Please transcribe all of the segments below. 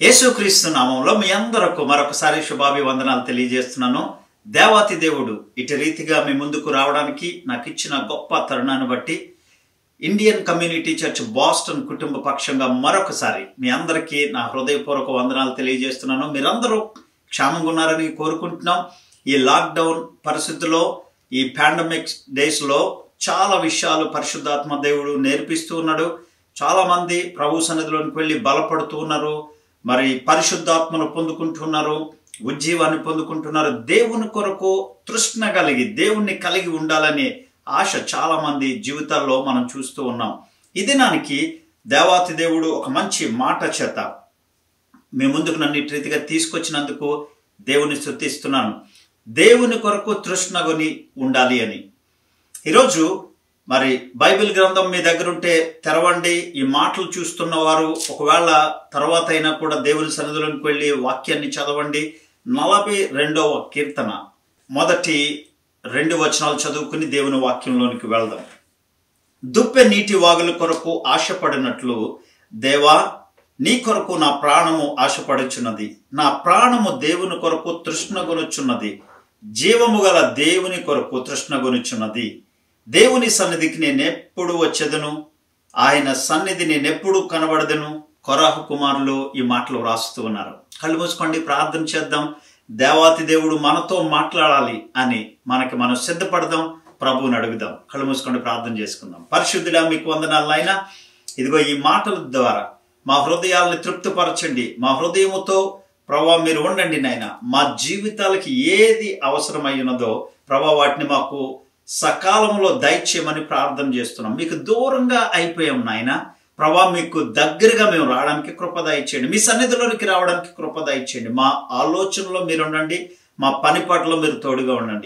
యేసుక్రీస్తు నామంలో మీ అందరకు మరొకసారి శుభాభివందనాలు తెలియజేస్తున్నాను దేవాతి దేవుడు ఇటు రీతిగా మీ ముందుకు రావడానికి నాకు ఇచ్చిన గొప్ప తరుణాన్ని బట్టి ఇండియన్ కమ్యూనిటీ చర్చ్ బాస్టన్ కుటుంబ పక్షంగా మరొకసారి మీ అందరికీ నా హృదయపూర్వక వందనాలు తెలియజేస్తున్నాను మీరందరూ క్షేమంగా ఉన్నారని కోరుకుంటున్నాం ఈ లాక్డౌన్ పరిస్థితుల్లో ఈ పాండమిక్ డేస్లో చాలా విషయాలు పరిశుద్ధాత్మ దేవుడు నేర్పిస్తూ ఉన్నాడు చాలా మంది ప్రభు సన్నిధిలోనికి వెళ్ళి బలపడుతూ ఉన్నారు మరి పరిశుద్ధాత్మను పొందుకుంటున్నారు ఉజ్జీవాన్ని పొందుకుంటున్నారు దేవుని కొరకు తృష్ణ కలిగి దేవుణ్ణి కలిగి ఉండాలనే ఆశ చాలా మంది జీవితాల్లో మనం చూస్తూ ఉన్నాం ఈ దినానికి దేవాతి దేవుడు ఒక మంచి మాట చేత మీ ముందుకు నన్ను ఇటు రీతిగా తీసుకొచ్చినందుకు దేవుని స్థుతిస్తున్నాను దేవుని కొరకు తృష్ణగొని ఉండాలి అని ఈరోజు మరి బైబిల్ గ్రంథం మీ దగ్గర ఉంటే తెరవండి ఈ మాటలు చూస్తున్న వారు ఒకవేళ తర్వాత అయినా కూడా దేవుని సన్నిధిలోకి వెళ్ళి వాక్యాన్ని చదవండి నలభై రెండవ కీర్తన మొదటి రెండు వచనాలు చదువుకుని దేవుని వాక్యంలోనికి వెళ్దాం దుప్పె నీటి వాగుల కొరకు ఆశపడినట్లు దేవా నీ కొరకు నా ప్రాణము ఆశపడుచున్నది నా ప్రాణము దేవుని కొరకు తృష్ణగొనుచున్నది జీవము గల దేవుని కొరకు తృష్ణగొనుచున్నది దేవుని సన్నిధికి నేనెప్పుడు వచ్చేదను ఆయన సన్నిధి నేనెప్పుడు కనబడదను కొరాహు కుమారులు ఈ మాటలు వ్రాస్తూ ఉన్నారు కళ్ళు మూసుకోండి ప్రార్థన చేద్దాం దేవాతి దేవుడు మనతో మాట్లాడాలి అని మనకి మనం సిద్ధపడదాం ప్రభువుని అడుగుదాం కళ్ళు మూసుకోండి ప్రార్థన చేసుకుందాం పరిశుద్ధుడా మీకు వందనాలు అయినా ఇదిగో ఈ మాటల ద్వారా మా హృదయాలను తృప్తిపరచండి మా హృదయముతో ప్రభా మీరు ఉండండి నాయన మా జీవితాలకి ఏది అవసరమై ఉన్నదో ప్రభా వాటిని మాకు సకాలంలో దయచేయమని ప్రార్థన చేస్తున్నాం మీకు దూరంగా అయిపోయాం నాయన ప్రభా మీకు దగ్గరగా మేము రావడానికి కృప దయచేయండి మీ సన్నిధిలోనికి రావడానికి కృప దయచేయండి మా ఆలోచనలో మీరు ఉండండి మా పని పట్ల మీరు తోడుగా ఉండండి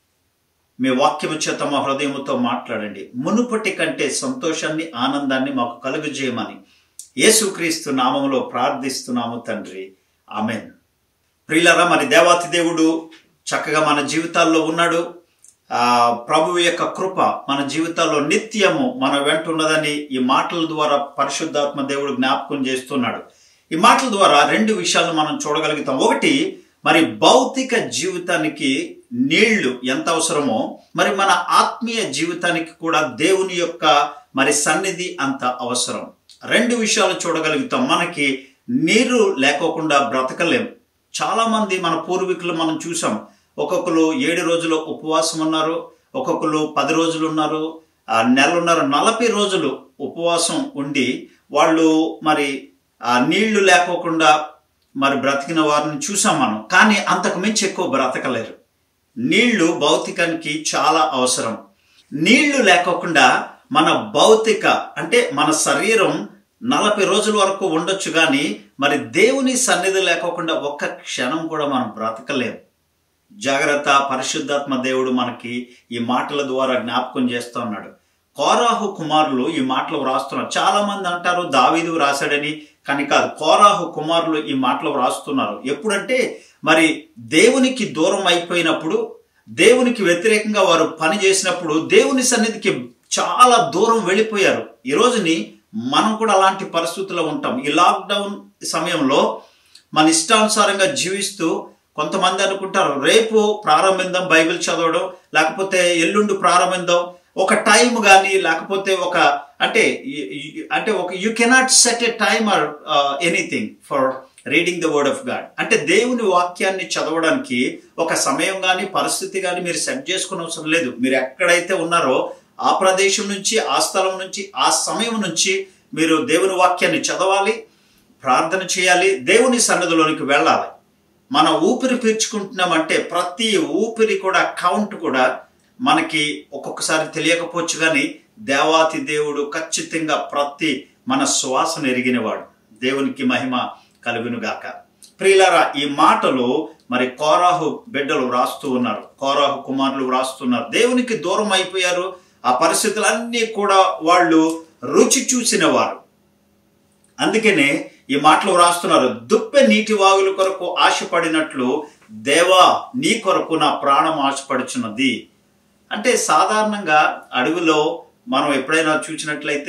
మీ వాక్యము చేత మా హృదయముతో మాట్లాడండి మునుపటి కంటే సంతోషాన్ని ఆనందాన్ని మాకు కలుగజేయమని యేసుక్రీస్తు నామములో ప్రార్థిస్తున్నాము తండ్రి ఆమెన్ ప్రియులరా మరి దేవాతి దేవుడు చక్కగా మన జీవితాల్లో ఉన్నాడు ఆ ప్రభు యొక్క కృప మన జీవితాల్లో నిత్యము మన వెంట ఉన్నదని ఈ మాటల ద్వారా పరిశుద్ధాత్మ దేవుడు జ్ఞాపకం చేస్తున్నాడు ఈ మాటల ద్వారా రెండు విషయాలను మనం చూడగలుగుతాం ఒకటి మరి భౌతిక జీవితానికి నీళ్లు ఎంత అవసరమో మరి మన ఆత్మీయ జీవితానికి కూడా దేవుని యొక్క మరి సన్నిధి అంత అవసరం రెండు విషయాలు చూడగలుగుతాం మనకి నీరు లేకోకుండా బ్రతకలేం చాలా మంది మన పూర్వీకులు మనం చూసాం ఒక్కొక్కరు ఏడు రోజులు ఉపవాసం ఉన్నారు ఒక్కొక్కరు పది రోజులు ఉన్నారు నెల ఉన్నారు నలభై రోజులు ఉపవాసం ఉండి వాళ్ళు మరి ఆ నీళ్లు లేకోకుండా మరి బ్రతికిన వారిని చూసాం మనం కానీ అంతకు మించి ఎక్కువ బ్రతకలేరు నీళ్లు భౌతికానికి చాలా అవసరం నీళ్లు లేకోకుండా మన భౌతిక అంటే మన శరీరం నలభై రోజుల వరకు ఉండొచ్చు కానీ మరి దేవుని సన్నిధి లేకోకుండా ఒక్క క్షణం కూడా మనం బ్రతకలేం జాగ్రత్త పరిశుద్ధాత్మ దేవుడు మనకి ఈ మాటల ద్వారా జ్ఞాపకం చేస్తూ ఉన్నాడు కోరాహు కుమారులు ఈ మాటలు వ్రాస్తున్నారు చాలా మంది అంటారు దావీదు వ్రాసాడని కానీ కాదు కోరాహు కుమారులు ఈ మాటలు వ్రాస్తున్నారు ఎప్పుడంటే మరి దేవునికి దూరం అయిపోయినప్పుడు దేవునికి వ్యతిరేకంగా వారు పని చేసినప్పుడు దేవుని సన్నిధికి చాలా దూరం వెళ్ళిపోయారు ఈ రోజుని మనం కూడా అలాంటి పరిస్థితుల్లో ఉంటాం ఈ లాక్డౌన్ సమయంలో మన ఇష్టానుసారంగా జీవిస్తూ కొంతమంది అనుకుంటారు రేపు ప్రారంభిద్దాం బైబిల్ చదవడం లేకపోతే ఎల్లుండి ప్రారంభిద్దాం ఒక టైం కానీ లేకపోతే ఒక అంటే అంటే ఒక you cannot set a time or anything for reading the word of God అంటే దేవుని వాక్యాన్ని చదవడానికి ఒక సమయం కానీ పరిస్థితి కానీ మీరు సెట్ చేసుకునే అవసరం లేదు మీరు ఎక్కడైతే ఉన్నారో ఆ ప్రదేశం నుంచి ఆ స్థలం నుంచి ఆ సమయం నుంచి మీరు దేవుని వాక్యాన్ని చదవాలి ప్రార్థన చేయాలి దేవుని సన్నదిలోనికి వెళ్ళాలి మన ఊపిరి పీల్చుకుంటున్నామంటే ప్రతి ఊపిరి కూడా కౌంట్ కూడా మనకి ఒక్కొక్కసారి తెలియకపోవచ్చు కానీ దేవాతి దేవుడు ఖచ్చితంగా ప్రతి మన శ్వాసను ఎరిగినవాడు దేవునికి మహిమ కలుగునుగాక ప్రియులారా ఈ మాటలు మరి కోరాహు బిడ్డలు వ్రాస్తూ ఉన్నారు కోరాహు కుమారులు వ్రాస్తున్నారు దేవునికి దూరం అయిపోయారు ఆ పరిస్థితులన్నీ కూడా వాళ్ళు రుచి చూసిన వారు అందుకనే ఈ మాటలు వ్రాస్తున్నారు దుప్పె నీటి వాగుల కొరకు ఆశపడినట్లు దేవా నీ కొరకు నా ప్రాణం ఆశపడుచున్నది అంటే సాధారణంగా అడవిలో మనం ఎప్పుడైనా చూసినట్లయితే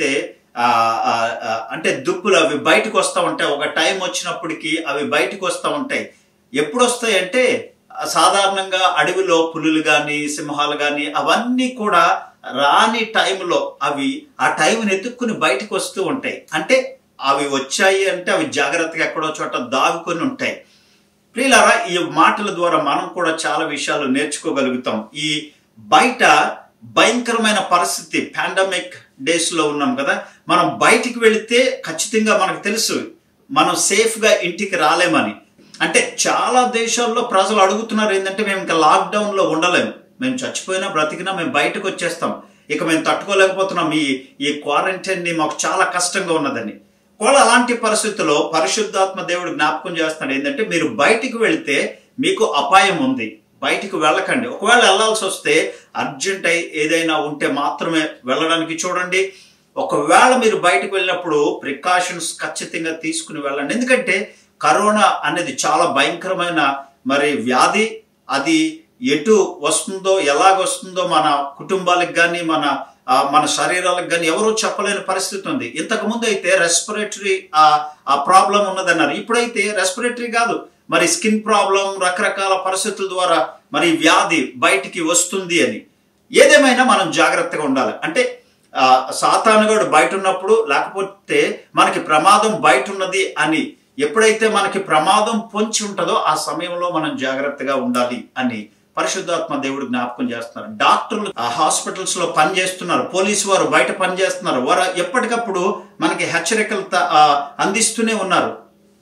ఆ, ఆ, ఆ, అంటే దుప్పులు అవి బయటకు వస్తూ ఉంటాయి ఒక టైం వచ్చినప్పటికి అవి బయటకు వస్తూ ఉంటాయి ఎప్పుడు వస్తాయి అంటే ఆ, సాధారణంగా అడవిలో పులులు కానీ సింహాలు కానీ అవన్నీ కూడా రాని టైంలో అవి ఆ టైంని ఎత్తుక్కుని బయటకు వస్తూ ఉంటాయి అంటే అవి వచ్చాయి అంటే అవి జాగ్రత్తగా ఎక్కడో చోట దాగుకొని ఉంటాయి ప్రియులారా ఈ మాటల ద్వారా మనం కూడా చాలా విషయాలు నేర్చుకోగలుగుతాం ఈ బయట భయంకరమైన పరిస్థితి పాండమిక్ డేస్ లో ఉన్నాం కదా మనం బయటికి వెళితే ఖచ్చితంగా మనకు తెలుసు మనం సేఫ్ గా ఇంటికి రాలేమని అంటే చాలా దేశాల్లో ప్రజలు అడుగుతున్నారు ఏంటంటే మేము ఇంకా లాక్డౌన్ లో ఉండలేము మేము చచ్చిపోయినా బ్రతికినా మేము బయటకు వచ్చేస్తాం ఇక మేము తట్టుకోలేకపోతున్నాం ఈ ఈ క్వారంటైన్ ని మాకు చాలా కష్టంగా ఉన్నదని కూడా అలాంటి పరిస్థితుల్లో పరిశుద్ధాత్మ దేవుడు జ్ఞాపకం చేస్తున్నాడు ఏంటంటే మీరు బయటికి వెళితే మీకు అపాయం ఉంది బయటికి వెళ్ళకండి ఒకవేళ వెళ్ళాల్సి వస్తే అర్జెంట్ అయి ఏదైనా ఉంటే మాత్రమే వెళ్ళడానికి చూడండి ఒకవేళ మీరు బయటకు వెళ్ళినప్పుడు ప్రికాషన్స్ ఖచ్చితంగా తీసుకుని వెళ్ళండి ఎందుకంటే కరోనా అనేది చాలా భయంకరమైన మరి వ్యాధి అది ఎటు వస్తుందో ఎలాగొస్తుందో మన కుటుంబాలకు కానీ మన ఆ, మన శరీరాలకు కానీ ఎవరూ చెప్పలేని పరిస్థితి ఉంది ఇంతకు ముందు అయితే రెస్పిరేటరీ ఆ ప్రాబ్లం ఉన్నదన్నారు ఇప్పుడైతే రెస్పిరేటరీ కాదు మరి స్కిన్ ప్రాబ్లం రకరకాల పరిస్థితుల ద్వారా మరి వ్యాధి బయటికి వస్తుంది అని ఏదేమైనా మనం జాగ్రత్తగా ఉండాలి అంటే ఆ, సాతానుగాడు బయట ఉన్నప్పుడు లేకపోతే మనకి ప్రమాదం బయట ఉన్నది అని ఎప్పుడైతే మనకి ప్రమాదం పొంచి ఉంటుందో ఆ సమయంలో మనం జాగ్రత్తగా ఉండాలి అని పరిశుద్ధాత్మ దేవుడు జ్ఞాపకం చేస్తున్నారు డాక్టర్లు ఆ హాస్పిటల్స్ లో పని చేస్తున్నారు పోలీసు వారు బయట పని చేస్తున్నారు వారు ఎప్పటికప్పుడు మనకి హెచ్చరికలు త- ఆ, అందిస్తూనే ఉన్నారు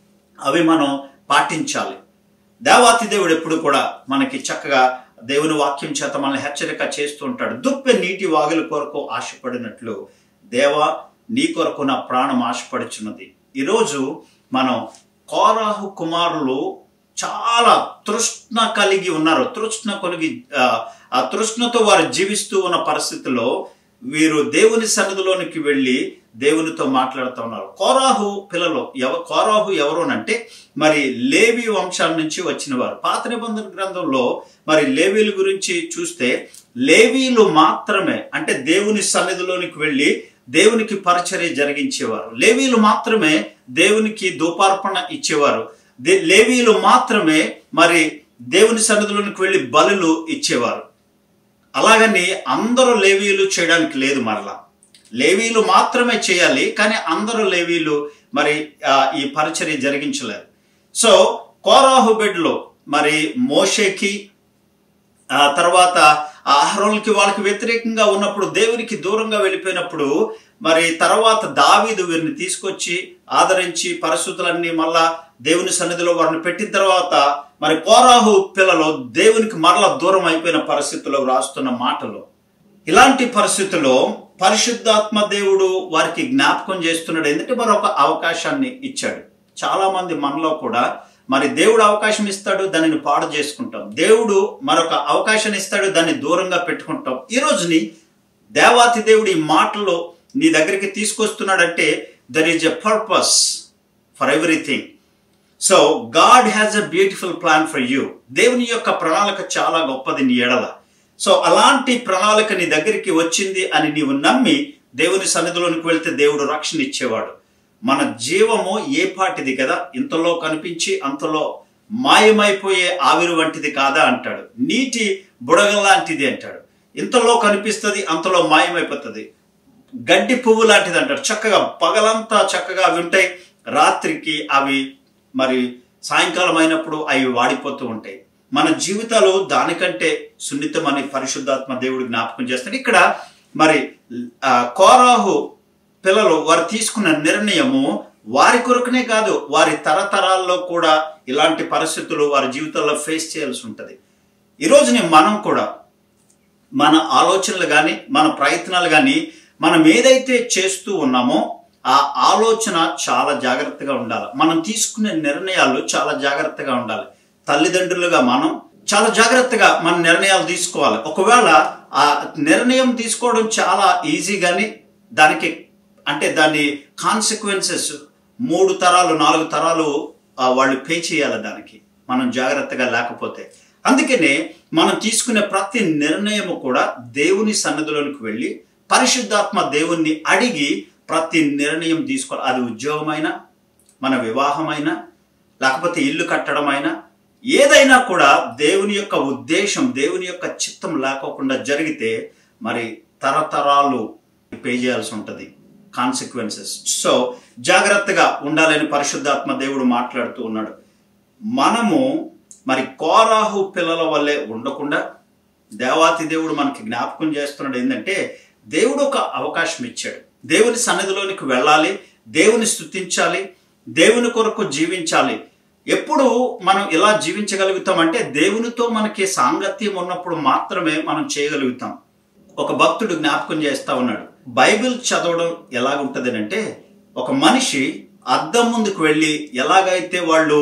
అవి మనం పాటించాలి దేవాతి దేవుడు ఎప్పుడు కూడా మనకి చక్కగా దేవుని వాక్యం చేత మనల్ని హెచ్చరిక చేస్తూ ఉంటాడు దుప్పె నీటి వాగుల కొరకు ఆశపడినట్లు దేవా నీ కొరకు నా ప్రాణం ఆశపడుచున్నది ఈరోజు మనం కోరాహు కుమారులు చాలా తృష్ణ కలిగి ఉన్నారు తృష్ణ కలిగి ఆ, ఆ తృష్ణతో వారు జీవిస్తూ ఉన్న పరిస్థితిలో వీరు దేవుని సన్నిధిలోనికి వెళ్ళి దేవునితో మాట్లాడుతూ ఉన్నారు కోరాహు పిల్లలు ఎవ కోరాహు ఎవరు అంటే మరి లేవి వంశాల నుంచి వచ్చిన వారు పాత నిబంధన గ్రంథంలో మరి లేవీల గురించి చూస్తే లేవీలు మాత్రమే అంటే దేవుని సన్నిధిలోనికి వెళ్ళి దేవునికి పరిచర్య జరిగించేవారు లేవీలు మాత్రమే దేవునికి ధూపార్పణ ఇచ్చేవారు దే- లేవీలు మాత్రమే మరి దేవుని సన్నిధిలోనికి వెళ్ళి బలులు ఇచ్చేవారు అలాగని అందరూ లేవీలు చేయడానికి లేదు మరలా లేవీలు మాత్రమే చేయాలి కానీ అందరూ లేవీలు మరి ఆ, ఈ పరిచర్య జరిగించలేదు సో కోరాహు బెడ్లో మరి మోషేకి ఆ తర్వాత ఆ అహరోన్కి వాళ్ళకి వ్యతిరేకంగా ఉన్నప్పుడు దేవునికి దూరంగా వెళ్ళిపోయినప్పుడు మరి తర్వాత దావీదు వీరిని తీసుకొచ్చి ఆదరించి పరిస్థితులన్నీ మళ్ళా దేవుని సన్నిధిలో వారిని పెట్టిన తర్వాత మరి కోరాహు పిల్లలు దేవునికి మరలా దూరం అయిపోయిన పరిస్థితుల్లో రాస్తున్న మాటలు ఇలాంటి పరిస్థితుల్లో పరిశుద్ధాత్మ దేవుడు వారికి జ్ఞాపకం చేస్తున్నాడు ఎందుకంటే మరొక అవకాశాన్ని ఇచ్చాడు చాలా మంది మనలో కూడా మరి దేవుడు అవకాశం ఇస్తాడు దానిని పాడు చేసుకుంటాం దేవుడు మరొక అవకాశం ఇస్తాడు దాన్ని దూరంగా పెట్టుకుంటాం ఈ రోజుని దేవాతి దేవుడు ఈ మాటలు నీ దగ్గరికి తీసుకొస్తున్నాడంటే there is a purpose for everything so God has a beautiful plan for you దేవుని యొక్క ప్రణాళిక చాలా గొప్పది నీ ఎడల సో అలాంటి ప్రణాళిక నీ దగ్గరికి వచ్చింది అని నీవు నమ్మి దేవుని సన్నిధిలోనికి వెళ్తే దేవుడు రక్షణ ఇచ్చేవాడు మన జీవము ఏ పాటిది కదా ఇంతలో కనిపించి అంతలో మాయమైపోయే ఆవిరి వంటిది కాదా అంటాడు నీటి బుడగ లాంటిది అంటాడు ఇంతలో కనిపిస్తుంది అంతలో మాయమైపోతుంది గడ్డి పువ్వు లాంటిది అంటారు చక్కగా పగలంతా చక్కగా అవి ఉంటాయి రాత్రికి అవి మరి సాయంకాలం అయినప్పుడు అవి వాడిపోతూ ఉంటాయి మన జీవితాలు దానికంటే సున్నితమని పరిశుద్ధాత్మ దేవుడు జ్ఞాపకం చేస్తాడు ఇక్కడ మరి ఆ, కోరాహు పిల్లలు వారు తీసుకున్న నిర్ణయము వారి కొరకునే కాదు వారి తరతరాల్లో కూడా ఇలాంటి పరిస్థితులు వారి జీవితాల్లో ఫేస్ చేయాల్సి ఉంటుంది ఈరోజుని మనం కూడా మన ఆలోచనలు కానీ మన ప్రయత్నాలు కానీ మనం ఏదైతే చేస్తూ ఉన్నామో ఆ ఆలోచన చాలా జాగ్రత్తగా ఉండాలి మనం తీసుకునే నిర్ణయాలు చాలా జాగ్రత్తగా ఉండాలి తల్లిదండ్రులుగా మనం చాలా జాగ్రత్తగా మన నిర్ణయాలు తీసుకోవాలి ఒకవేళ ఆ నిర్ణయం తీసుకోవడం చాలా ఈజీ కానీ దానికి అంటే దాని కాన్సిక్వెన్సెస్ మూడు తరాలు నాలుగు తరాలు ఆ, వాళ్ళు పే చేయాలి దానికి మనం జాగ్రత్తగా లేకపోతే అందుకనే మనం తీసుకునే ప్రతి నిర్ణయము కూడా దేవుని సన్నదిలోనికి వెళ్ళి పరిశుద్ధాత్మ దేవుణ్ణి అడిగి ప్రతి నిర్ణయం తీసుకోవాలి అది ఉద్యోగమైనా మన వివాహమైనా లేకపోతే ఇల్లు కట్టడమైనా ఏదైనా కూడా దేవుని యొక్క ఉద్దేశం దేవుని యొక్క చిత్తం లేకోకుండా జరిగితే మరి తరతరాలు పే చేయాల్సి ఉంటుంది కాన్సిక్వెన్సెస్ సో జాగ్రత్తగా ఉండాలని పరిశుద్ధాత్మ దేవుడు మాట్లాడుతూ ఉన్నాడు మనము మరి కోరాహు పిల్లల వల్లే ఉండకుండా దేవాతి దేవుడు మనకి జ్ఞాపకం చేస్తున్నాడు ఏంటంటే దేవుడు ఒక అవకాశం ఇచ్చాడు దేవుని సన్నిధిలోనికి వెళ్ళాలి దేవుని స్తుతించాలి దేవుని కొరకు జీవించాలి ఎప్పుడు మనం ఇలా జీవించగలుగుతాం అంటే దేవునితో మనకి సాంగత్యం ఉన్నప్పుడు మాత్రమే మనం చేయగలుగుతాం ఒక భక్తుడు జ్ఞాపకం చేస్తా ఉన్నాడు బైబిల్ చదవడం ఎలాగుంటది అంటే ఒక మనిషి అద్దం ముందుకు వెళ్ళి ఎలాగైతే వాళ్ళు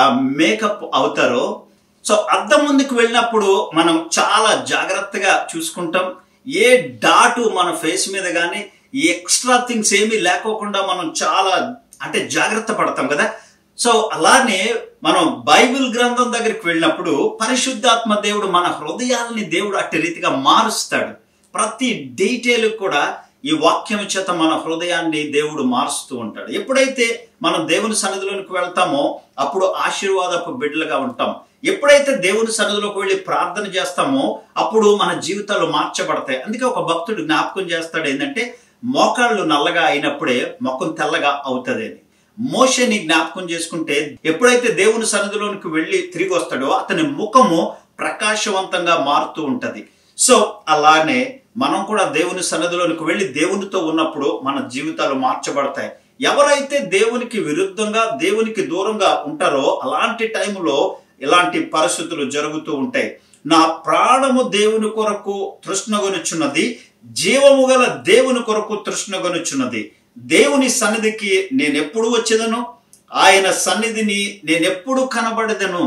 మేకప్ అవుతారో సో అద్దం ముందుకు వెళ్ళినప్పుడు మనం చాలా జాగ్రత్తగా చూసుకుంటాం ఏ డాటు మన ఫేస్ మీద కానీ ఎక్స్ట్రా థింగ్స్ ఏమీ లేకోకుండా మనం చాలా అంటే జాగ్రత్త పడతాం కదా సో అలానే మనం బైబిల్ గ్రంథం దగ్గరికి వెళ్ళినప్పుడు పరిశుద్ధాత్మ దేవుడు మన హృదయాల్ని దేవుడు అట్టి రీతిగా మారుస్తాడు ప్రతి డీటెయిల్ కూడా ఈ వాక్యం చేత మన హృదయాన్ని దేవుడు మారుస్తూ ఉంటాడు ఎప్పుడైతే మనం దేవుని సన్నిధిలోనికి వెళ్తామో అప్పుడు ఆశీర్వాదపు బిడ్డలుగా ఉంటాం ఎప్పుడైతే దేవుని సన్నిధిలోకి వెళ్ళి ప్రార్థన చేస్తామో అప్పుడు మన జీవితాలు మార్చబడతాయి అందుకే ఒక భక్తుడు జ్ఞాపకం చేస్తాడు ఏంటంటే మోకాళ్ళు నల్లగా అయినప్పుడే మొక్కం తెల్లగా అవుతుంది అని మోషని జ్ఞాపకం చేసుకుంటే ఎప్పుడైతే దేవుని సన్నిధిలోనికి వెళ్ళి తిరిగి వస్తాడో అతని ముఖము ప్రకాశవంతంగా మారుతూ ఉంటది సో అలానే మనం కూడా దేవుని సన్నిధిలోనికి వెళ్ళి దేవునితో ఉన్నప్పుడు మన జీవితాలు మార్చబడతాయి ఎవరైతే దేవునికి విరుద్ధంగా దేవునికి దూరంగా ఉంటారో అలాంటి టైంలో ఇలాంటి పరిస్థితులు జరుగుతూ ఉంటాయి నా ప్రాణము దేవుని కొరకు తృష్ణగొనుచున్నది జీవము గల దేవుని కొరకు తృష్ణగొనుచున్నది దేవుని సన్నిధికి నేనెప్పుడు వచ్చేదను ఆయన సన్నిధిని నేనెప్పుడు కనబడదను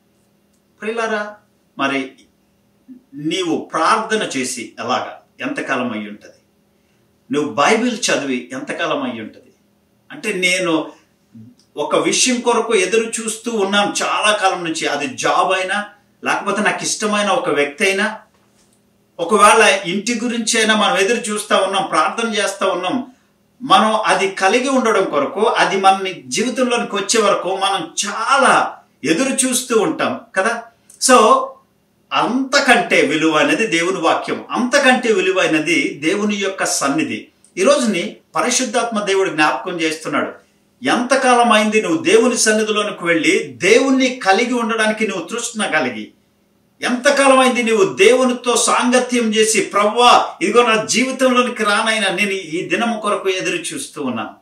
ప్రిలారా మరి నీవు ప్రార్థన చేసి ఎలాగా ఎంతకాలం అయి ఉంటుంది నువ్వు బైబిల్ చదివి ఎంతకాలం అయి ఉంటుంది అంటే నేను ఒక విషయం కొరకు ఎదురు చూస్తూ ఉన్నాను చాలా కాలం నుంచి అది జాబ్ అయినా లేకపోతే నాకు ఇష్టమైన ఒక వ్యక్తి అయినా ఒకవేళ ఇంటి గురించి అయినా మనం ఎదురు చూస్తూ ఉన్నాం ప్రార్థన చేస్తూ ఉన్నాం మనం అది కలిగి ఉండడం కొరకు అది మన జీవితంలోనికి వచ్చే వరకు మనం చాలా ఎదురు చూస్తూ ఉంటాం కదా సో అంతకంటే విలువైనది దేవుని వాక్యం అంతకంటే విలువైనది దేవుని యొక్క సన్నిధి ఈ రోజుని పరిశుద్ధాత్మ దేవుడు జ్ఞాపకం చేస్తున్నాడు ఎంతకాలం అయింది నువ్వు దేవుని సన్నిధిలోనికి వెళ్ళి దేవుణ్ణి కలిగి ఉండడానికి నువ్వు తృష్ణ కలిగి ఎంతకాలం అయింది నువ్వు దేవునితో సాంగత్యం చేసి ప్రవ్వా ఇదిగో నా జీవితంలోనికి రానైనా నేను ఈ దినం కొరకు ఎదురు చూస్తూ ఉన్నాను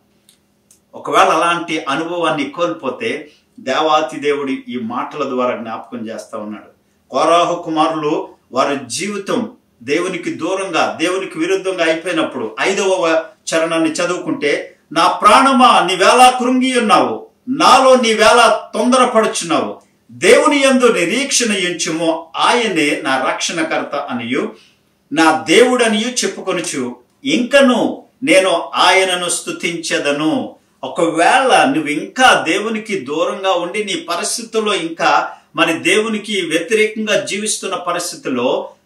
ఒకవేళ అలాంటి అనుభవాన్ని కోల్పోతే దేవాతి దేవుడి ఈ మాటల ద్వారా జ్ఞాపకం చేస్తా ఉన్నాడు కోరాహు కుమారులు వారి జీవితం దేవునికి దూరంగా దేవునికి విరుద్ధంగా అయిపోయినప్పుడు ఐదవ చరణాన్ని చదువుకుంటే నా ప్రాణమా నీవేళ కృంగి ఉన్నావు నాలో నీవేళ తొందరపడుచున్నావు దేవుని యందు నిరీక్షణ ఎంచుము ఆయనే నా రక్షణకర్త అనియు నా దేవుడనియు చెప్పుకొనుచు ఇంకను నేను ఆయనను స్తుతించదను ఒకవేళ నువ్వు ఇంకా దేవునికి దూరంగా ఉండి నీ పరిస్థితుల్లో ఇంకా మరి దేవునికి వ్యతిరేకంగా జీవిస్తున్న పరిస్థితుల్లో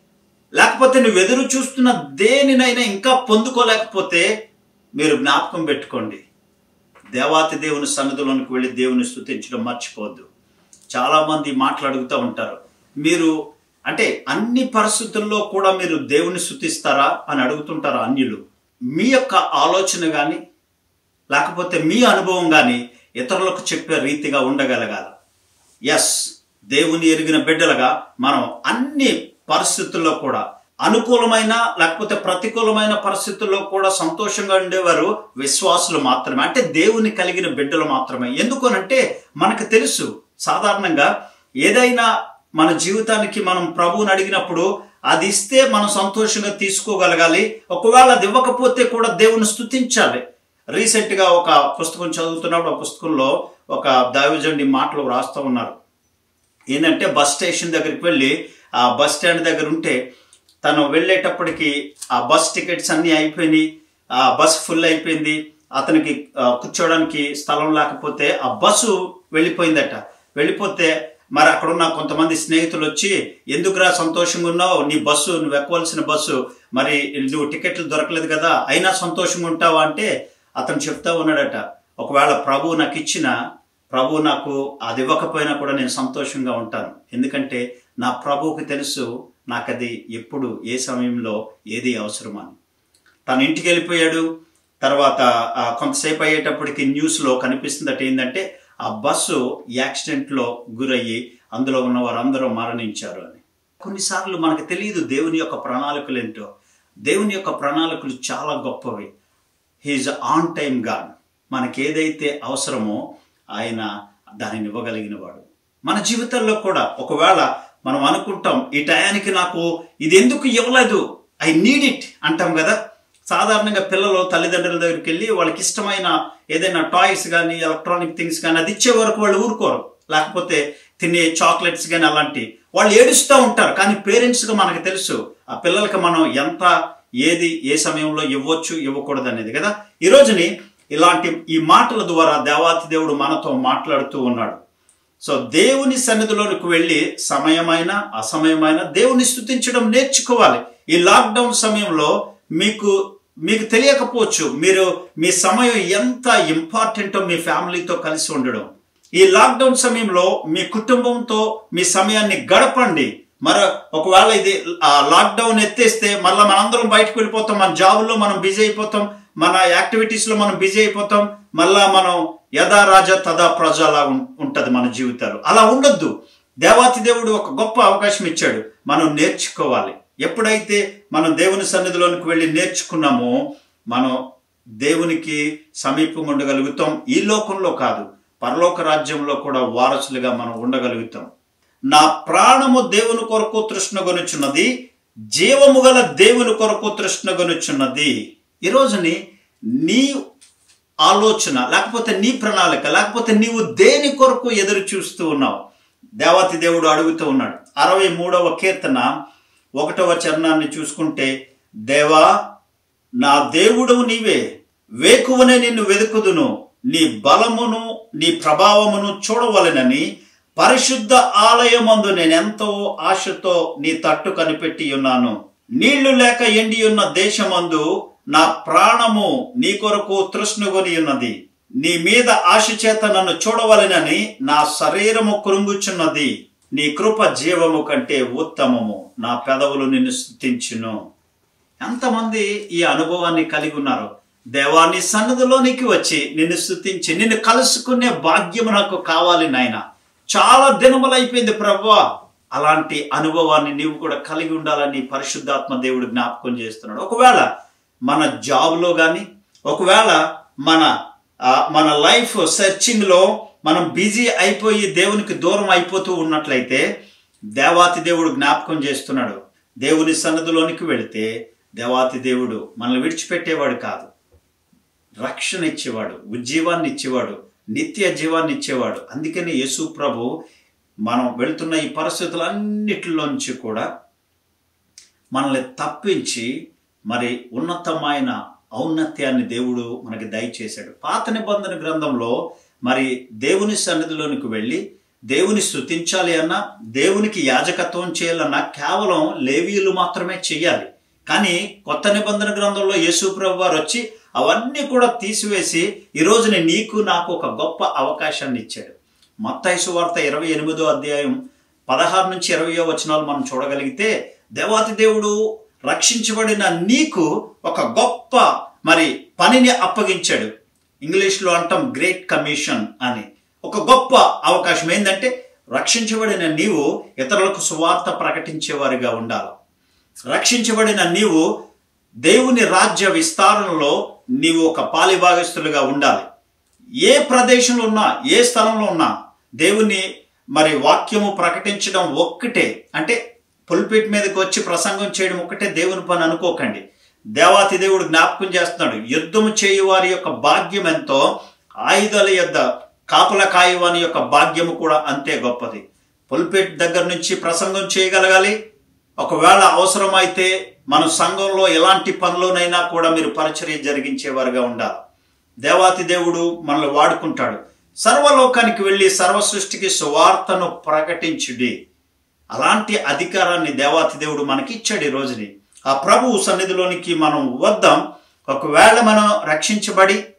లేకపోతే నువ్వు ఎదురు చూస్తున్న దేనినైనా ఇంకా పొందుకోలేకపోతే మీరు జ్ఞాపకం పెట్టుకోండి దేవాతి దేవుని సన్నిధిలోనికి వెళ్ళి దేవుని స్థుతించడం మర్చిపోవద్దు చాలా మంది మాట్లాడుతూ ఉంటారు మీరు అంటే అన్ని పరిస్థితుల్లో కూడా మీరు దేవుని స్థుతిస్తారా అని అడుగుతుంటారు అన్యులు మీ యొక్క ఆలోచన కానీ లేకపోతే మీ అనుభవం కానీ ఇతరులకు చెప్పే రీతిగా ఉండగలగాలి ఎస్ దేవుని ఎరిగిన బిడ్డలుగా మనం అన్ని పరిస్థితుల్లో కూడా అనుకూలమైన లేకపోతే ప్రతికూలమైన పరిస్థితుల్లో కూడా సంతోషంగా ఉండేవారు విశ్వాసులు మాత్రమే అంటే దేవుని కలిగిన బిడ్డలు మాత్రమే ఎందుకనంటే మనకు తెలుసు సాధారణంగా ఏదైనా మన జీవితానికి మనం ప్రభువుని అడిగినప్పుడు అది ఇస్తే మనం సంతోషంగా తీసుకోగలగాలి ఒకవేళ అది ఇవ్వకపోతే కూడా దేవుని స్థుతించాలి రీసెంట్ గా ఒక పుస్తకం చదువుతున్నప్పుడు ఆ పుస్తకంలో ఒక దైవజండి మాటలు రాస్తూ ఉన్నారు ఏంటంటే బస్ స్టేషన్ దగ్గరికి వెళ్ళి ఆ బస్ స్టాండ్ దగ్గర ఉంటే తను వెళ్ళేటప్పటికి ఆ బస్ టికెట్స్ అన్నీ అయిపోయినాయి ఆ బస్ ఫుల్ అయిపోయింది అతనికి ఆ, కూర్చోవడానికి స్థలం లేకపోతే ఆ బస్సు వెళ్ళిపోయిందట వెళ్ళిపోతే మరి అక్కడున్న కొంతమంది స్నేహితులు వచ్చి ఎందుకురా సంతోషంగా ఉన్నావు నీ బస్సు నువ్వు ఎక్కవలసిన బస్సు మరి నువ్వు టికెట్లు దొరకలేదు కదా అయినా సంతోషంగా ఉంటావా అంటే అతను చెప్తా ఉన్నాడట ఒకవేళ ప్రభు నాకు ఇచ్చిన ప్రభు నాకు అది ఇవ్వకపోయినా కూడా నేను సంతోషంగా ఉంటాను ఎందుకంటే నా ప్రభువుకి తెలుసు నాకు అది ఎప్పుడు ఏ సమయంలో ఏది అవసరమని తన ఇంటికి వెళ్ళిపోయాడు తర్వాత ఆ, కొంతసేపు అయ్యేటప్పటికి న్యూస్లో కనిపిస్తుందట ఏంటంటే ఆ బస్సు యాక్సిడెంట్లో గురయ్యి అందులో ఉన్న వారందరూ మరణించారు అని కొన్నిసార్లు మనకు తెలియదు దేవుని యొక్క ప్రణాళికలు ఏంటో దేవుని యొక్క ప్రణాళికలు చాలా గొప్పవి హీఈస్ ఆన్ టైమ్ గాడ్ మనకి ఏదైతే అవసరమో ఆయన దానిని ఇవ్వగలిగిన వాడు మన జీవితంలో కూడా ఒకవేళ మనం అనుకుంటాం ఈ టయానికి నాకు ఇది ఎందుకు ఇవ్వలేదు ఐ నీడ్ ఇట్ అంటాం కదా సాధారణంగా పిల్లలు తల్లిదండ్రుల దగ్గరికి వెళ్ళి వాళ్ళకి ఇష్టమైన ఏదైనా టాయ్స్ కానీ ఎలక్ట్రానిక్ థింగ్స్ కానీ అది ఇచ్చే వరకు వాళ్ళు ఊరుకోరు లేకపోతే తినే చాక్లెట్స్ కానీ అలాంటి వాళ్ళు ఏడుస్తూ ఉంటారు కానీ పేరెంట్స్గా మనకు తెలుసు ఆ పిల్లలకి మనం ఎంత ఏది ఏ సమయంలో ఇవ్వచ్చు ఇవ్వకూడదు అనేది కదా ఈ రోజుని ఇలాంటి ఈ మాటల ద్వారా దేవాతి దేవుడు మనతో మాట్లాడుతూ ఉన్నాడు సో దేవుని సన్నిధిలోనికి వెళ్ళి సమయమైన అసమయమైన దేవుని స్థుతించడం నేర్చుకోవాలి ఈ లాక్డౌన్ సమయంలో మీకు మీకు తెలియకపోవచ్చు మీరు మీ సమయం ఎంత ఇంపార్టెంటో మీ ఫ్యామిలీతో కలిసి ఉండడం ఈ లాక్డౌన్ సమయంలో మీ కుటుంబంతో మీ సమయాన్ని గడపండి మరి ఒకవేళ ఇది ఆ లాక్డౌన్ ఎత్తేస్తే మళ్ళీ మనందరం బయటకు వెళ్ళిపోతాం మన జాబుల్లో మనం బిజీ అయిపోతాం మన యాక్టివిటీస్ లో మనం బిజీ అయిపోతాం మళ్ళా మనం యథా రాజ తదా ప్రజ అలా ఉం- ఉంటది మన జీవితాలు అలా ఉండొద్దు దేవాతి దేవుడు ఒక గొప్ప అవకాశం ఇచ్చాడు మనం నేర్చుకోవాలి ఎప్పుడైతే మనం దేవుని సన్నిధిలోనికి వెళ్ళి నేర్చుకున్నామో మనం దేవునికి సమీపంగా ఉండగలుగుతాం ఈ లోకంలో కాదు పరలోక రాజ్యంలో కూడా వారసులుగా మనం ఉండగలుగుతాం నా ప్రాణము దేవుని కొరకు తృష్ణగొనుచున్నది జీవము గల దేవుని కొరకు తృష్ణగొనుచున్నది ఈ రోజుని నీ ఆలోచన లేకపోతే నీ ప్రణాళిక లేకపోతే నీవు దేని కొరకు ఎదురు చూస్తూ ఉన్నావు దేవాతి దేవుడు అడుగుతూ ఉన్నాడు అరవై మూడవ కీర్తన ఒకటవ చరణాన్ని చూసుకుంటే దేవా నా దేవుడు నీవే వేకువనే నిన్ను వెతుకుదును నీ బలమును నీ ప్రభావమును చూడవలెనని పరిశుద్ధ ఆలయమందు నేనెంతో ఆశతో నీ తట్టు కనిపెట్టి ఉన్నాను నీళ్లు లేక ఎండి ఉన్న దేశమందు నా ప్రాణము నీ కొరకు తృష్ణగొని ఉన్నది నీ మీద ఆశ చేత నన్ను చూడవలెనని నా శరీరము కృంగుచున్నది నీ కృప జీవము కంటే ఉత్తమము నా పెదవులు నిన్ను స్థుతించును ఎంతమంది ఈ అనుభవాన్ని కలిగి ఉన్నారు దేవాన్ని సన్నదిలోనికి వచ్చి నిన్ను స్థుతించి నిన్ను కలుసుకునే భాగ్యం నాకు కావాలి నాయన చాలా దినములైపోయింది ప్రభా అలాంటి అనుభవాన్ని నీవు కూడా కలిగి ఉండాలని పరిశుద్ధాత్మ దేవుడు జ్ఞాపకం చేస్తున్నాడు ఒకవేళ మన జాబ్లో కానీ ఒకవేళ మన ఆ, మన లైఫ్ సెర్చింగ్ లో మనం బిజీ అయిపోయి దేవునికి దూరం అయిపోతూ ఉన్నట్లయితే దేవాతి దేవుడు జ్ఞాపకం చేస్తున్నాడు దేవుని సన్నదిలోనికి వెళితే దేవాతి దేవుడు మనల్ని విడిచిపెట్టేవాడు కాదు రక్షణ ఇచ్చేవాడు ఉజ్జీవాన్ని ఇచ్చేవాడు నిత్య జీవాన్ని ఇచ్చేవాడు అందుకని యేసు ప్రభు మనం వెళ్తున్న ఈ పరిస్థితులన్నిటిలోంచి కూడా మనల్ని తప్పించి మరి ఉన్నతమైన ఔన్నత్యాన్ని దేవుడు మనకి దయచేశాడు పాత నిబంధన గ్రంథంలో మరి దేవుని సన్నిధిలోనికి వెళ్ళి దేవుని స్తుతించాలి అన్నా దేవునికి యాజకత్వం చేయాలన్నా కేవలం లేవీయులు మాత్రమే చెయ్యాలి కానీ కొత్త నిబంధన గ్రంథంలో యేసు ప్రభు వారు వచ్చి అవన్నీ కూడా తీసివేసి ఈ రోజున నీకు నాకు ఒక గొప్ప అవకాశాన్ని ఇచ్చాడు మత్తయి వార్త ఇరవై ఎనిమిదో అధ్యాయం పదహారు నుంచి ఇరవయో వచనాలు మనం చూడగలిగితే దేవాతి దేవుడు రక్షించబడిన నీకు ఒక గొప్ప మరి పనిని అప్పగించాడు ఇంగ్లీష్లో అంటాం గ్రేట్ కమిషన్ అని ఒక గొప్ప అవకాశం ఏంటంటే రక్షించబడిన నీవు ఇతరులకు సువార్త ప్రకటించేవారిగా ఉండాలి రక్షించబడిన నీవు దేవుని రాజ్య విస్తారణలో నీవు ఒక పాలిభాగస్తులుగా ఉండాలి ఏ ప్రదేశంలో ఉన్నా ఏ స్థలంలో ఉన్నా దేవుని మరి వాక్యము ప్రకటించడం ఒక్కటే అంటే పుల్పిట్ మీదకి వచ్చి ప్రసంగం చేయడం ఒక్కటే దేవుని పని అనుకోకండి దేవాతి దేవుడు జ్ఞాపకం చేస్తున్నాడు యుద్ధము చేయు వారి యొక్క భాగ్యం ఎంతో ఆయుధాల యొద్ద కాపుల కాయవాని యొక్క భాగ్యము కూడా అంతే గొప్పది పుల్పిట్ దగ్గర నుంచి ప్రసంగం చేయగలగాలి ఒకవేళ అవసరమైతే మన సంఘంలో ఎలాంటి పనులోనైనా కూడా మీరు పరిచర్య జరిగించేవారుగా ఉండాలి దేవాతి దేవుడు మనల్ని వాడుకుంటాడు సర్వలోకానికి వెళ్ళి సర్వ సృష్టికి సువార్తను ప్రకటించుడి అలాంటి అధికారాన్ని దేవాతి దేవుడు మనకి ఇచ్చాడు ఈ రోజుని ఆ ప్రభువు సన్నిధిలోనికి మనం వద్దాం ఒకవేళ మనం రక్షించబడి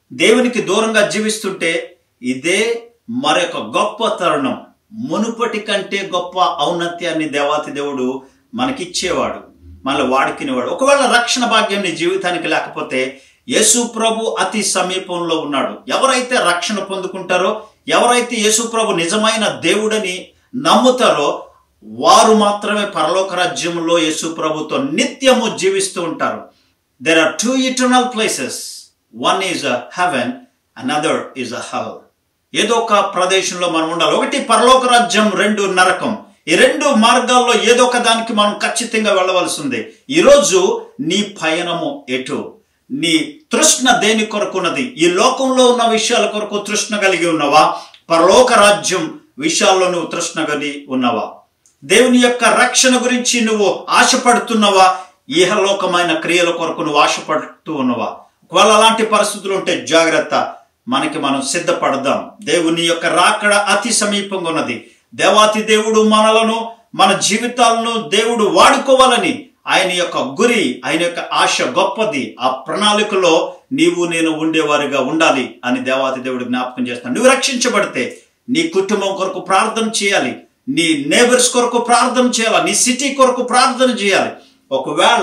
దేవునికి దూరంగా జీవిస్తుంటే ఇదే మరొక గొప్ప తరుణం మునుపటి కంటే గొప్ప ఔన్నత్యాన్ని దేవాతి దేవుడు మనకిచ్చేవాడు మనల్ని వాడుకునేవాడు ఒకవేళ రక్షణ భాగ్యం నీ జీవితానికి లేకపోతే యేసు ప్రభు అతి సమీపంలో ఉన్నాడు ఎవరైతే రక్షణ పొందుకుంటారో ఎవరైతే యేసు ప్రభు నిజమైన దేవుడని నమ్ముతారో వారు మాత్రమే పరలోక రాజ్యంలో యేసు ప్రభుతో నిత్యము జీవిస్తూ ఉంటారు there are two eternal places one is a heaven another is a hell ఏదో ఒక ప్రదేశంలో మనం ఉండాలి ఒకటి పరలోక రాజ్యం రెండు నరకం ఈ రెండు మార్గాల్లో ఏదో ఒక దానికి మనం ఖచ్చితంగా వెళ్ళవలసి ఉంది ఈరోజు నీ పయనము ఎటు నీ తృష్ణ దేని కొరకున్నది ఈ లోకంలో ఉన్న విషయాల కొరకు తృష్ణ కలిగి ఉన్నవా పరలోక రాజ్యం విషయాల్లో నువ్వు తృష్ణ కలిగి ఉన్నవా దేవుని యొక్క రక్షణ గురించి నువ్వు ఆశపడుతున్నవా ఈహలోకమైన క్రియల కొరకు నువ్వు ఆశపడుతూ ఉన్నవా ఒకవేళ అలాంటి పరిస్థితులు ఉంటే జాగ్రత్త మనకి మనం సిద్ధపడదాం దేవుని యొక్క రాకడ అతి సమీపంగా ఉన్నది దేవాతి దేవుడు మనలను మన జీవితాలను దేవుడు వాడుకోవాలని ఆయన యొక్క గురి ఆయన యొక్క ఆశ గొప్పది ఆ ప్రణాళికలో నీవు నేను ఉండేవారిగా ఉండాలి అని దేవాతి దేవుడు జ్ఞాపకం చేస్తాను నువ్వు రక్షించబడితే నీ కుటుంబం కొరకు ప్రార్థన చేయాలి నీ నేబర్స్ కొరకు ప్రార్థన చేయాలి నీ సిటీ కొరకు ప్రార్థన చేయాలి ఒకవేళ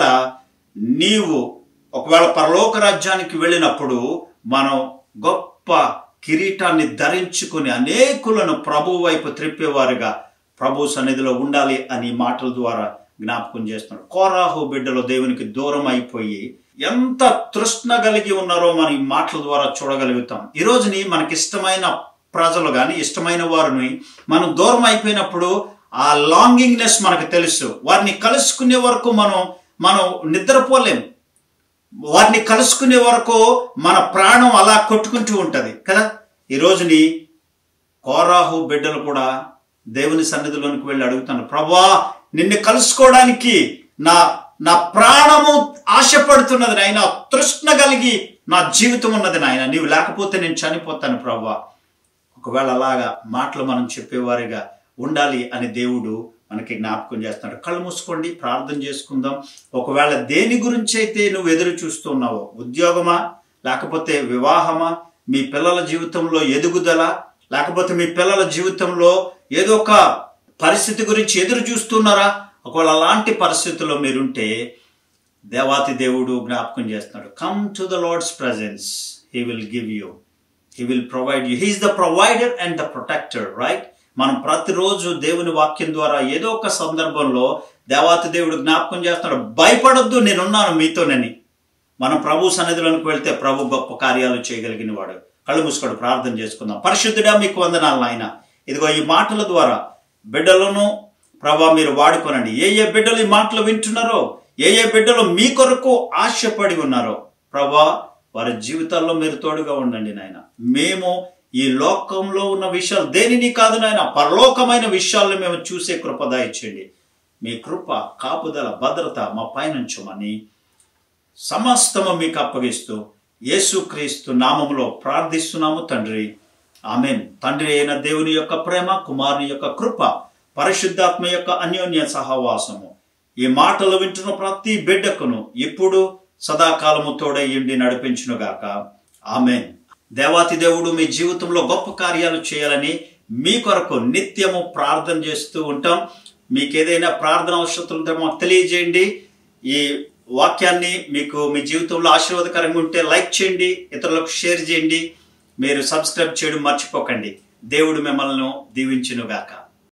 నీవు ఒకవేళ పరలోక రాజ్యానికి వెళ్ళినప్పుడు మనం గొప్ప కిరీటాన్ని ధరించుకుని అనేకులను ప్రభు వైపు త్రిప్పేవారుగా ప్రభు సన్నిధిలో ఉండాలి అని మాటల ద్వారా జ్ఞాపకం చేస్తున్నాడు కోరాహు బిడ్డలు దేవునికి దూరం అయిపోయి ఎంత తృష్ణ కలిగి ఉన్నారో మనం ఈ మాటల ద్వారా చూడగలుగుతాం ఈ రోజుని మనకి ఇష్టమైన ప్రజలు కానీ ఇష్టమైన వారిని మనం దూరం అయిపోయినప్పుడు ఆ లాంగింగ్నెస్ మనకు తెలుసు వారిని కలుసుకునే వరకు మనం మనం నిద్రపోలేం వారిని కలుసుకునే వరకు మన ప్రాణం అలా కొట్టుకుంటూ ఉంటుంది కదా ఈ రోజుని కోరాహు బిడ్డలు కూడా దేవుని సన్నిధిలోనికి వెళ్ళి అడుగుతాను ప్రభా నిన్ను కలుసుకోవడానికి నా నా ప్రాణము ఆశపడుతున్నది నాయన తృష్ణ కలిగి నా జీవితం ఉన్నది నాయన నీవు లేకపోతే నేను చనిపోతాను ప్రభా ఒకవేళ అలాగా మాటలు మనం చెప్పేవారిగా ఉండాలి అని దేవుడు మనకి జ్ఞాపకం చేస్తున్నాడు కళ్ళు మూసుకోండి ప్రార్థన చేసుకుందాం ఒకవేళ దేని గురించి అయితే నువ్వు ఎదురు చూస్తున్నావో ఉద్యోగమా లేకపోతే వివాహమా మీ పిల్లల జీవితంలో ఎదుగుదల లేకపోతే మీ పిల్లల జీవితంలో ఏదో ఒక పరిస్థితి గురించి ఎదురు చూస్తున్నారా ఒకవేళ అలాంటి పరిస్థితుల్లో మీరుంటే దేవాతి దేవుడు జ్ఞాపకం చేస్తున్నాడు come to the lord's presence he will give you he will provide you he's the provider and the protector right మనం ప్రతిరోజు దేవుని వాక్యం ద్వారా ఏదో ఒక సందర్భంలో దేవాతి దేవుడు జ్ఞాపకం చేస్తున్నాడు భయపడొద్దు నేనున్నాను మీతోనని మనం ప్రభు సన్నిధిలోనికి వెళ్తే ప్రభు గొప్ప కార్యాలు చేయగలిగిన వాడు కళ్ళు మూసుకోడు ప్రార్థన చేసుకుందాం పరిశుద్ధుడా మీకు వందనాలు నాయన ఇదిగో ఈ మాటల ద్వారా బిడ్డలను ప్రభా మీరు వాడుకోనండి ఏ ఏ బిడ్డలు ఈ మాటలు వింటున్నారో ఏ ఏ బిడ్డలు మీ కొరకు ఆశపడి ఉన్నారో ప్రభా వారి జీవితాల్లో మీరు తోడుగా ఉండండి నాయన మేము ఈ లోకంలో ఉన్న విషయాలు దేనిని కాదు నాయన పరలోకమైన విషయాలను మేము చూసే కృప దయచేయండి మీ కృప కాపుదల భద్రత మా పైనుంచమని సమస్తము మీకు అప్పగిస్తూ యేసుక్రీస్తు నామములో ప్రార్థిస్తున్నాము తండ్రి ఆమెన్ తండ్రి అయిన దేవుని యొక్క ప్రేమ కుమారుని యొక్క కృప పరిశుద్ధాత్మ యొక్క అన్యోన్య సహవాసము ఈ మాటలు వింటున్న ప్రతి బిడ్డకును ఇప్పుడు సదాకాలము తోడయ్యుండి నడిపించునుగాక ఆమెన్ దేవాతి దేవుడు మీ జీవితంలో గొప్ప కార్యాలు చేయాలని మీ కొరకు నిత్యము ప్రార్థన చేస్తూ ఉంటాం మీకు ఏదైనా ప్రార్థన అవసరం ఉంటే మాకు తెలియజేయండి ఈ వాక్యాన్ని మీకు మీ జీవితంలో ఆశీర్వాదకరంగా ఉంటే లైక్ చేయండి ఇతరులకు షేర్ చేయండి మీరు సబ్స్క్రైబ్ చేయడం మర్చిపోకండి దేవుడు మిమ్మల్ని దీవించునుగాక